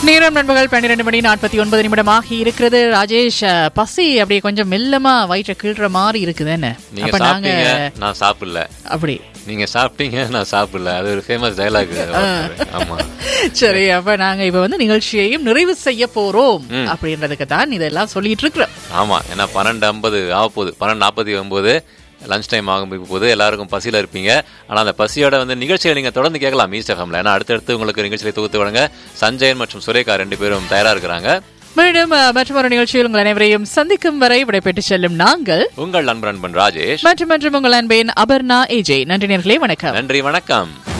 நேரம் நண்பர்கள் பன்னிரெண்டு மணி நாற்பத்தி ஒன்பது நிமிடமாக இருக்கிறது ராஜேஷ் அஹ், பசி அப்படியே கொஞ்சம் மெல்லமா வயிற்றை கீழ்ற மாதிரி இருக்குது என்ன நீங்க அப்ப நாங்க சாப்பிட்டீங்க நான் சாப்பிடல அப்படி நீங்க சாப்பிட்டீங்க நான் சாப்பிடல அது ஒரு ஃபேமஸ் டயலாக் ஆமா சரி அப்ப நாங்க இப்ப வந்து நிகழ்ச்சியையும் நிறைவு செய்ய போறோம் அப்படின்றதுக்கு தான் இதெல்லாம் சொல்லிட்டு இருக்கிறோம் ஆமா ஏன்னா பன்னெண்டு ஐம்பது ஆக போகுது பன்னெண்டு நாற்பத்தி ஒன்பது லஞ்ச் டைம் ஆகும் போது எல்லாருக்கும் பசியில இருப்பீங்க ஆனா அந்த பசியோட வந்து நிகழ்ச்சியை நீங்க தொடர்ந்து கேட்கலாம் ஈஸ்ட் எஃப்எம்ல ஏன்னா அடுத்தடுத்து உங்களுக்கு நிகழ்ச்சியை தொகுத்து வழங்க சஞ்சயன் மற்றும் சுரேகா ரெண்டு பேரும் தயாரா இருக்கிறாங்க மீண்டும் அஹ், மற்றொரு நிகழ்ச்சியில் உங்கள் அனைவரையும் சந்திக்கும் வரை விடைபெற்று செல்லும் நாங்கள் உங்கள் நண்பர் நண்பன் ராஜேஷ் மற்றும் மற்றும் உங்கள் அன்பேன் அபர்ணா ஏஜே நன்றி நேர்களே வணக்கம் நன்றி வணக்கம்